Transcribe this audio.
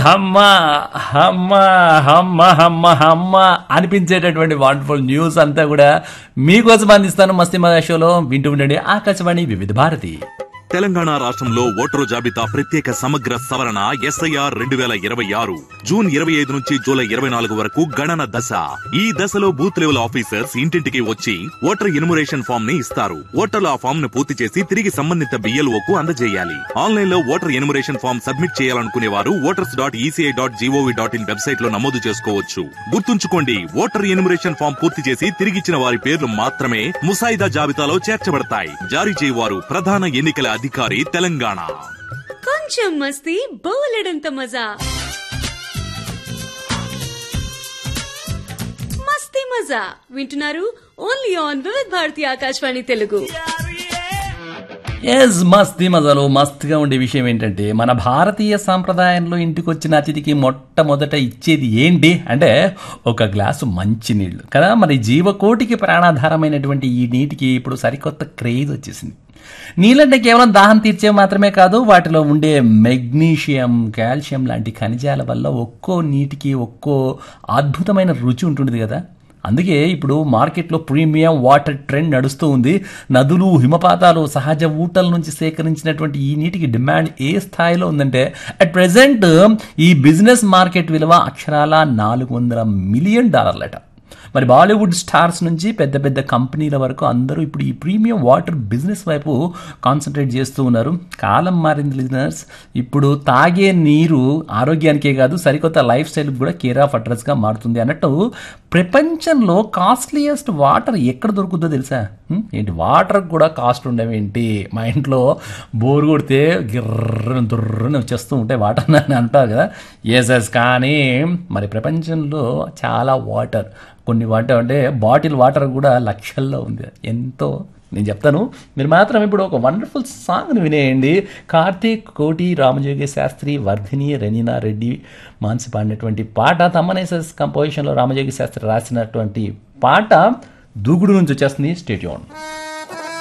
హమ్మ హమ్మ హమ్మ హమ్మ హమ్మ అనిపించేటటువంటి వండర్ఫుల్ న్యూస్ అంతా కూడా మీకోసం అందిస్తాను మస్తి మజా షోలో వింటూ ఉండండి ఆకాశవాణి వివిధ భారతి తెలంగాణ రాష్ట్రంలో ఓటరు జాబితా ప్రత్యేక సమగ్ర సవరణ ఎస్ఐఆర్ రెండు వేల ఇరవై ఆరు జూన్ ఇరవై ఐదు నుంచి జూలై ఇరవై నాలుగు వరకు గణన దశ ఈ దశలో బూత్ లెవెల్ ఆఫీసర్స్ ఇంటింటికి వచ్చి ఓటర్ ఇన్మురేషన్ ఫామ్ ని ఇస్తారు ఓటర్లు ఆ ఫామ్ ను పూర్తి చేసి తిరిగి సంబంధిత బిఎల్ఓ కు అందజేయాలి ఆన్లైన్ లో ఓటర్ ఇన్మురేషన్ ఫామ్ సబ్మిట్ చేయాలనుకునే వారు voters dot ECI dot GOV dot in website లో నమోదు చేసుకోవచ్చు గుర్తుంచుకోండి ఓటర్ ఇన్మురేషన్ ఫామ్ పూర్తి చేసి తిరిగిచ్చిన వారి పేర్లు మాత్రమే ముసాయిదా జాబితాలో చేర్చబడతాయి జారీ చేయవారు ప్రధాన ఎన్నికల అధికారి తెలంగాణ కొంచెం మస్తీ బోలెడంత మజా మస్తీ మజా వింటున్నారు only on Vividh Bharati Akashvani Telugu yes Masti మజాలో మస్తుగా ఉండే విషయం ఏంటంటే మన భారతీయ సాంప్రదాయంలో ఇంటికి వచ్చిన అతిథికి మొట్టమొదట ఇచ్చేది ఏంటి అంటే ఒక గ్లాసు మంచి నీళ్లు కదా మరి జీవకోటికి ప్రాణాధారమైనటువంటి ఈ నీటికి ఇప్పుడు సరికొత్త క్రేజ్ వచ్చేసింది నీళ్ళంటే కేవలం దాహం తీర్చే మాత్రమే కాదు వాటిలో ఉండే మెగ్నీషియం కాల్షియం లాంటి ఖనిజాల వల్ల ఒక్కో నీటికి ఒక్కో అద్భుతమైన రుచి ఉంటుంది కదా అందుకే ఇప్పుడు మార్కెట్లో ప్రీమియం వాటర్ ట్రెండ్ నడుస్తూ ఉంది నదులు హిమపాతాలు సహజ ఊటల నుంచి సేకరించినటువంటి ఈ నీటికి డిమాండ్ ఏ స్థాయిలో ఉందంటే అట్ ప్రెసెంట్ ఈ బిజినెస్ మార్కెట్ విలువ అక్షరాల నాలుగు వందల మిలియన్ డాలర్లట మరి బాలీవుడ్ స్టార్స్ నుంచి పెద్ద పెద్ద కంపెనీల వరకు అందరూ ఇప్పుడు ఈ ప్రీమియం వాటర్ బిజినెస్ వైపు కాన్సన్ట్రేట్ చేస్తూ ఉన్నారు కాలం మారింది లిజనర్స్ ఇప్పుడు తాగే నీరు ఆరోగ్యానికే కాదు సరికొత్త లైఫ్ స్టైల్ కూడా కేర్ ఆఫ్ అడ్రస్గా మారుతుంది అన్నట్టు ప్రపంచంలో కాస్ట్లీయెస్ట్ వాటర్ ఎక్కడ దొరుకుతుందో తెలుసా హ్మ్? ఏంటి వాటర్ కూడా కాస్ట్ ఉండవేంటి మా ఇంట్లో బోర్ కొడితే గిర్రని దుర్రని వచ్చేస్తూ ఉంటాయి వాటర్ అని అంటారు కదా ఎస్ ఎస్ కానీ మరి ప్రపంచంలో చాలా వాటర్ కొన్ని వాటర్ అంటే బాటిల్ వాటర్ కూడా లక్షల్లో ఉంది ఎంతో నేను చెప్తాను మీరు మాత్రం ఇప్పుడు ఒక వండర్ఫుల్ సాంగ్ని వినేయండి కార్తీక్ కోటి రామజోగి శాస్త్రి వర్ధిని రెనీనా రెడ్డి మాన్సి పాడినటువంటి పాట తమ్మనేసెస్ కంపోజిషన్లో రామజోగి శాస్త్రి రాసినటువంటి పాట దూకుడు నుంచి వచ్చేస్తుంది స్టేట్యూన్